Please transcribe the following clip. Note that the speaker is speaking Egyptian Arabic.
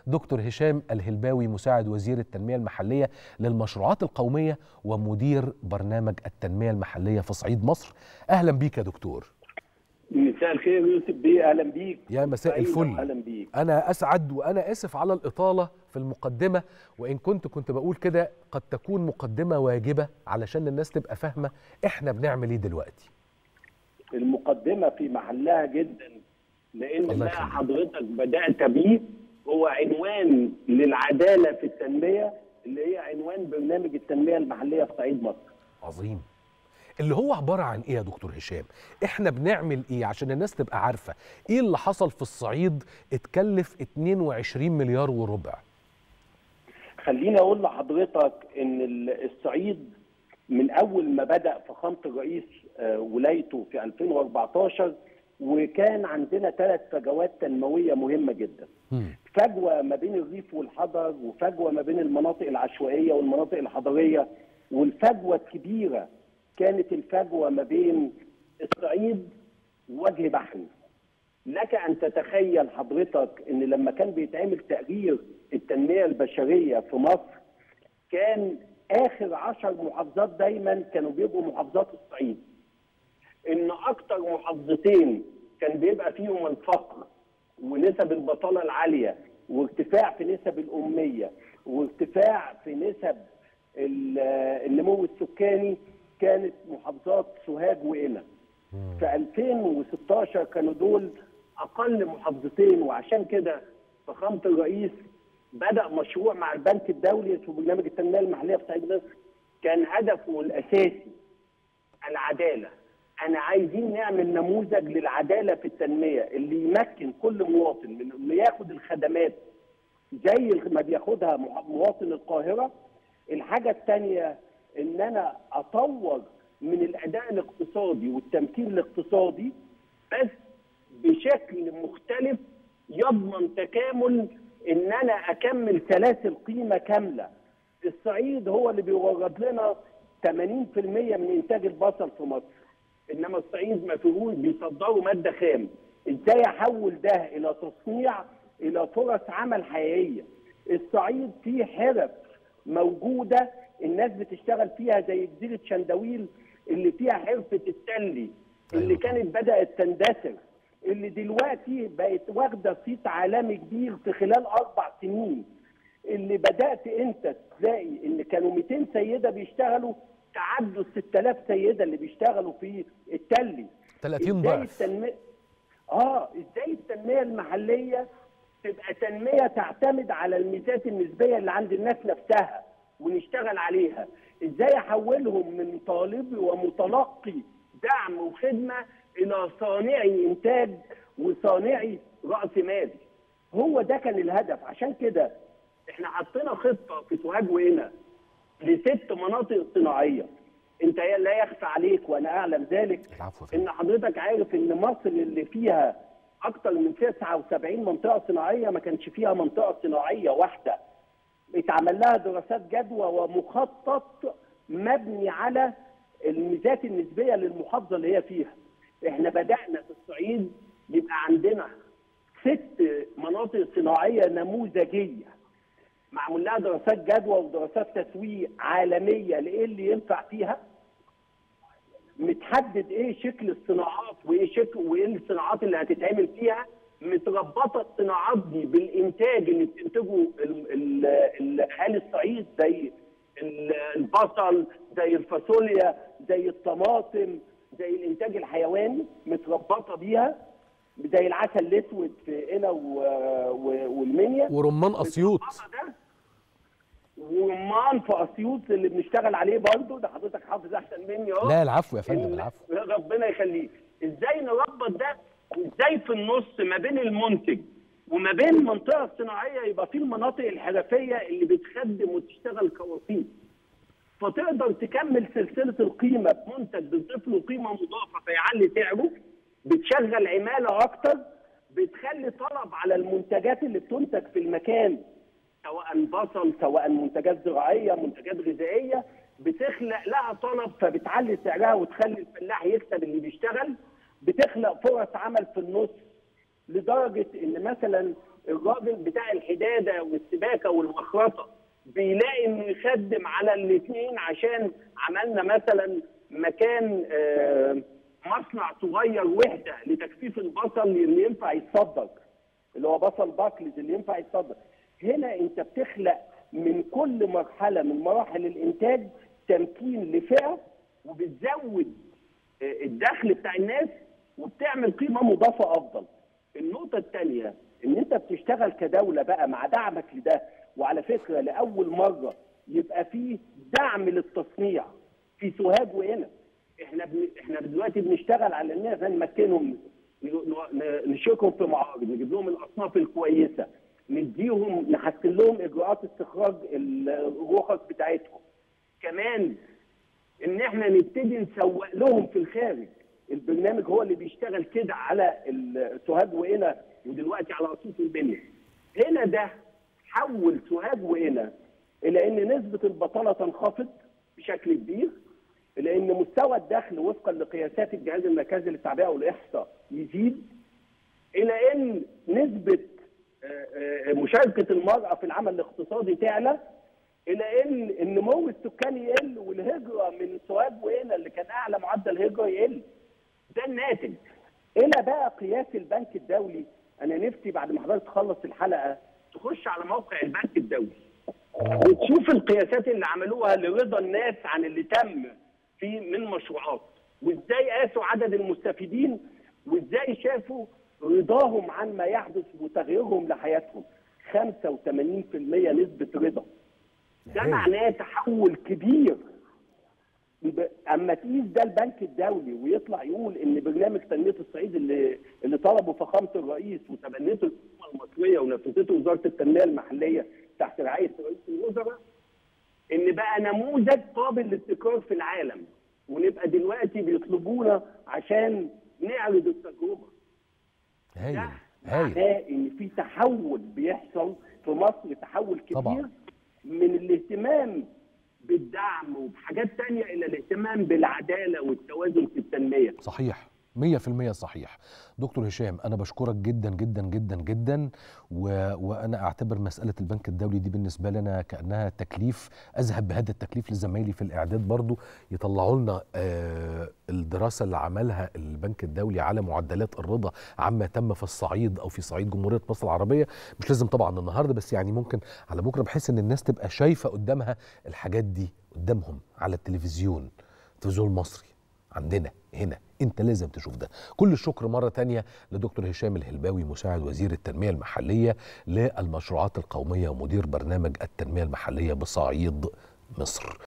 دكتور هشام الهلباوي مساعد وزير التنمية المحلية للمشروعات القومية ومدير برنامج التنمية المحلية في صعيد مصر أهلا بيك يا دكتور مساء الخير يوسف بيه اهلا بيك يا مساء الفل اهلا بيك أنا أسعد وأنا آسف على الإطالة في المقدمة وإن كنت كنت بقول كده قد تكون مقدمة واجبة علشان الناس تبقى فاهمة إحنا بنعمل إيه دلوقتي المقدمه في محلها جدا لان الله ما يخليك. حضرتك بدات بيه هو عنوان للعداله في التنميه اللي هي عنوان برنامج التنميه المحليه في صعيد مصر عظيم اللي هو عبارة عن إيه يا دكتور هشام؟ إحنا بنعمل إيه عشان الناس تبقى عارفة إيه اللي حصل في الصعيد اتكلف 22 مليار وربع خليني اقول لحضرتك ان ال- الصعيد من اول ما بدا فخامه الرئيس آه، ولايته في 2014 وكان عندنا ثلاث فجوات تنمويه مهمه جدا مم. فجوه ما بين الريف والحضر وفجوه ما بين المناطق العشوائيه والمناطق الحضريه والفجوه الكبيره كانت الفجوه ما بين الصعيد ووجه بحري لك ان تتخيل حضرتك ان لما كان بيتعمل تقرير التنميه البشريه في مصر كان اخر عشر محافظات دايما كانوا بيبقوا محافظات الصعيد ان اكتر محافظتين كان بيبقى فيهم الفقر ونسب البطاله العاليه وارتفاع في نسب الاميه وارتفاع في نسب ال- النمو السكاني كانت محافظات سوهاج وقنا في 2016 كانوا دول اقل محافظتين وعشان كده فخامه الرئيس بدا مشروع مع البنك الدولي اسمه برنامج التنميه المحليه في صعيد مصر كان هدفه الاساسي العداله انا عايزين نعمل نموذج للعداله في التنميه اللي يمكن كل مواطن من انه ياخد الخدمات زي ما بياخدها مع- مواطن القاهره الحاجه الثانيه ان انا اطور من الاداء الاقتصادي والتمكين الاقتصادي بس بشكل مختلف يضمن تكامل ان انا اكمل سلاسل قيمه كامله الصعيد هو اللي بيورد لنا 80% من انتاج البصل في مصر انما الصعيد ما فيهوش بيصدروا ماده خام ازاي احول ده الى تصنيع الى فرص عمل حقيقيه الصعيد فيه حرف موجوده الناس بتشتغل فيها زي جزيره شندويل اللي فيها حرفه التلي اللي أيوة. كانت بدات تندثر اللي دلوقتي بقت واخده صيت عالمي كبير في خلال اربع سنين اللي بدات انت تلاقي ان كانوا 200 سيده بيشتغلوا تعدوا ال 6000 سيده اللي بيشتغلوا في التلي 30 إزاي ضعف التنمية اه ازاي التنميه المحليه تبقى تنميه تعتمد على الميزات النسبيه اللي عند الناس نفسها ونشتغل عليها ازاي احولهم من طالب ومتلقي دعم وخدمه الى صانعي انتاج وصانعي راس مال هو ده كان الهدف عشان كده احنا حطينا خطه في سوهاج وهنا لست مناطق صناعيه انت لا يخفى عليك وانا اعلم ذلك العفو يا فندم. ان حضرتك عارف ان مصر اللي فيها اكتر من 79 منطقه صناعيه ما كانش فيها منطقه صناعيه واحده اتعمل لها دراسات جدوى ومخطط مبني على الميزات النسبيه للمحافظه اللي هي فيها احنا بدانا في الصعيد يبقى عندنا ست مناطق صناعيه نموذجيه معمول لها دراسات جدوى ودراسات تسويق عالميه لايه اللي ينفع فيها متحدد ايه شكل الصناعات وايه شكل وايه الصناعات اللي هتتعمل فيها متربطه الصناعات دي بالانتاج اللي بتنتجه ال- ال- ال- اهالي الصعيد زي ال- البصل زي الفاصوليا زي الطماطم زي الانتاج الحيواني متربطه بيها زي العسل الاسود في قنا و- و- والمنيا ورمان اسيوط متربطة ده ورمان في اسيوط اللي بنشتغل عليه برضه ده حضرتك حافظ احسن مني اهو لا العفو يا فندم إن- العفو ربنا يخليك ازاي نربط ده وازاي في النص ما بين المنتج وما بين المنطقه الصناعيه يبقى في المناطق الحرفيه اللي بتخدم وتشتغل كوسيط فتقدر تكمل سلسله القيمه بمنتج بتضيف له قيمه مضافه فيعلي سعره بتشغل عماله اكتر بتخلي طلب على المنتجات اللي بتنتج في المكان سواء بصل سواء منتجات زراعيه منتجات غذائيه بتخلق لها طلب فبتعلي سعرها وتخلي الفلاح يكسب اللي بيشتغل بتخلق فرص عمل في النص لدرجه ان مثلا الراجل بتاع الحداده والسباكه والمخرطه بيلاقي انه يخدم على الاثنين عشان عملنا مثلا مكان آه، مصنع صغير وحده لتجفيف البصل اللي ينفع يتصدر اللي هو بصل باكلز اللي ينفع يتصدر هنا انت بتخلق من كل مرحله من مراحل الانتاج تمكين لفئه وبتزود آه، الدخل بتاع الناس وبتعمل قيمه مضافه افضل. النقطه الثانيه ان انت بتشتغل كدوله بقى مع دعمك لده وعلى فكره لاول مره يبقى فيه دعم للتصنيع في سوهاج وهنا احنا بن... احنا دلوقتي بنشتغل على ان احنا نمكنهم ن- ن- نشيكهم في معارض نجيب لهم الاصناف الكويسه نديهم نحسن لهم اجراءات استخراج الرخص بتاعتهم كمان ان احنا نبتدي نسوق لهم في الخارج البرنامج هو اللي بيشتغل كده على ال- سوهاج وهنا ودلوقتي على رصيف البنيه هنا ده حول سوهاج وهنا الى ان نسبه البطاله تنخفض بشكل كبير الى ان مستوى الدخل وفقا لقياسات الجهاز المركزي للتعبئه والاحصاء يزيد الى ان نسبه آه، آه، مشاركه المراه في العمل الاقتصادي تعلى الى ان النمو السكاني يقل والهجره من سوهاج وهنا اللي كان اعلى معدل هجره يقل ده الناتج الى بقى قياس البنك الدولي انا نفسي بعد ما حضرتك تخلص الحلقه تخش على موقع البنك الدولي وتشوف القياسات اللي عملوها لرضا الناس عن اللي تم في من مشروعات وازاي قاسوا عدد المستفيدين وازاي شافوا رضاهم عن ما يحدث وتغييرهم لحياتهم 85% نسبة رضا ده هايل. معناه تحول كبير ب- اما تقيس ده البنك الدولي ويطلع يقول ان برنامج تنميه الصعيد اللي اللي طلبه فخامه الرئيس وتبنته الحكومه المصريه ونفذته وزاره التنميه المحليه تحت رعايه رئيس الوزراء ان بقى نموذج قابل للتكرار في العالم ونبقى دلوقتي بيطلبونا عشان نعرض التجربه هايل ده هايل معناه ان في تحول بيحصل في مصر تحول كبير طبعا. من الاهتمام بالدعم وبحاجات تانية الى الاهتمام بالعداله والتوازن في التنميه صحيح 100% صحيح دكتور هشام انا بشكرك جدا جدا جدا جدا و... وانا اعتبر مساله البنك الدولي دي بالنسبه لنا كانها تكليف اذهب بهذا التكليف لزمايلي في الاعداد برضو يطلعوا لنا آه الدراسه اللي عملها البنك الدولي على معدلات الرضا عما تم في الصعيد او في صعيد جمهوريه مصر العربيه مش لازم طبعا النهارده بس يعني ممكن على بكره بحيث ان الناس تبقى شايفه قدامها الحاجات دي قدامهم على التلفزيون التلفزيون المصري عندنا هنا انت لازم تشوف ده كل الشكر مرة تانية لدكتور هشام الهلباوي مساعد وزير التنمية المحلية للمشروعات القومية ومدير برنامج التنمية المحلية بصعيد مصر